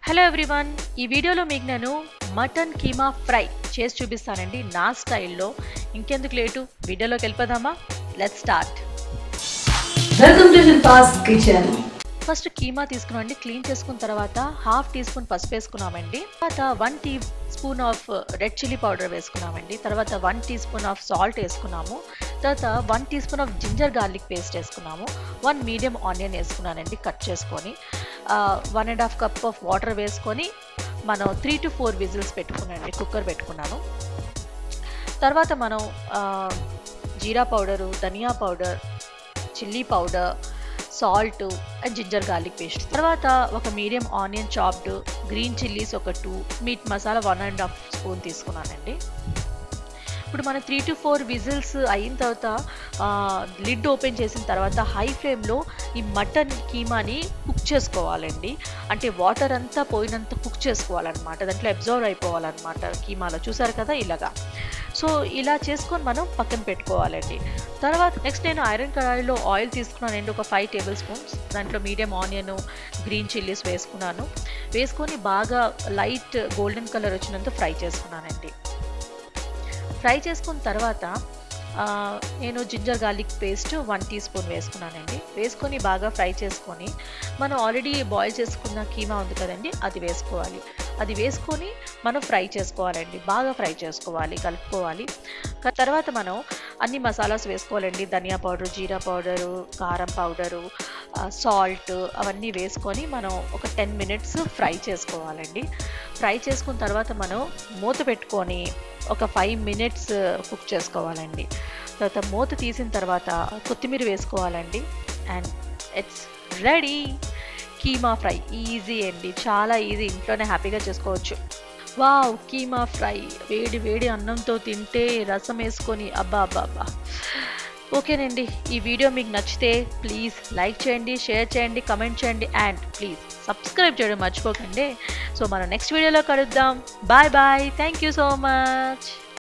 hello everyone ఈ వీడియోలో మీకు నేను మటన్ కీమా ఫ్రై చేసి చూపిస్తానండి నా స్టైల్లో ఇంకెందుకు లేటు వీడియోలోకి వెళ్ళిపోదామా let start welcome to Shilpa's kitchen first keema తీసుకున్నామండి క్లీన్ చేసుకున్న తర్వాత హాఫ్ టీ స్పూన్ పసుపు వేసుకున్నామండి తర్వాత one teaspoon of red chilli powder వేసుకున్నామండి తర్వాత one teaspoon of salt వేసుకున్నాము తర్వాత one teaspoon of ginger garlic paste వేసుకున్నాము వన్ మీడియం ఆనియన్ వేసుకున్నానండి కట్ చేసుకొని one and half cup of water వేసుకొని మనం త్రీ టు ఫోర్ విజిల్స్ పెట్టుకున్నానండి కుక్కర్ పెట్టుకున్నాను తర్వాత మనం ఆ, jeera powder dhania powder chilli powder salt and ginger garlic paste తర్వాత ఒక medium onion chopped green chillies ఒక two meat masala one and half spoon తీసుకున్నానండి ఇప్పుడు మనం త్రీ టు ఫోర్ విజిల్స్ అయిన తర్వాత లిడ్ ఓపెన్ చేసిన తర్వాత హై ఫ్లేమ్లో ఈ మటన్ కీమాని కుక్ చేసుకోవాలండి అంటే వాటర్ అంతా పోయినంత కుక్ చేసుకోవాలన్నమాట దాంట్లో అబ్జర్వ్ అయిపోవాలన్నమాట కీమాలో చూసారు కదా ఇలాగా సో ఇలా చేసుకొని మనం పక్కన పెట్టుకోవాలండి తర్వాత నెక్స్ట్ నేను ఐరన్ కడాయిలో ఆయిల్ తీసుకున్నానండి ఒక ఫైవ్ టేబుల్ స్పూన్స్ దాంట్లో మీడియం ఆనియన్ గ్రీన్ చిల్లీస్ వేసుకున్నాను వేసుకొని బాగా లైట్ గోల్డెన్ కలర్ వచ్చినంత ఫ్రై చేసుకున్నానండి ఫ్రై చేసుకున్న తర్వాత ఆ, నేను ginger garlic paste one teaspoon వేసుకున్నానండి వేసుకొని బాగా ఫ్రై చేసుకొని మనం ఆల్రెడీ బాయిల్ చేసుకున్న కీమా ఉంది కదండి అది వేసుకోవాలి అది వేసుకొని మనం ఫ్రై చేసుకోవాలండి బాగా ఫ్రై చేసుకోవాలి కలుపుకోవాలి క- తర్వాత మనం అన్ని మసాలాస్ వేసుకోవాలండి ధనియా పౌడర్ జీరా పౌడరు కారం పౌడరు సాల్ట్ అవన్నీ వేసుకొని మనం ఒక టెన్ మినిట్స్ ఫ్రై చేసుకోవాలండి ఫ్రై చేసుకున్న తర్వాత మనం మూత పెట్టుకొని ఒక ఫైవ్ మినిట్స్ కుక్ చేసుకోవాలండి తర్వాత మూత తీసిన తర్వాత కొత్తిమీర వేసుకోవాలండి and it's ready keema fry easy అండి చాలా ఈజీ ఇంట్లోనే హ్యాపీగా చేసుకోవచ్చు వావ్ కీమా ఫ్రై వేడి వేడి అన్నంతో తింటే రసం వేసుకొని అబ్బా అబ్బా అబ్బా ఓకేనండి ఈ వీడియో మీకు నచ్చితే ప్లీజ్ లైక్ చేయండి షేర్ చేయండి కమెంట్ చేయండి అండ్ ప్లీజ్ సబ్స్క్రైబ్ చేయడం మర్చిపోకండి సో మనం నెక్స్ట్ వీడియోలో కలుద్దాం bye bye thank you so much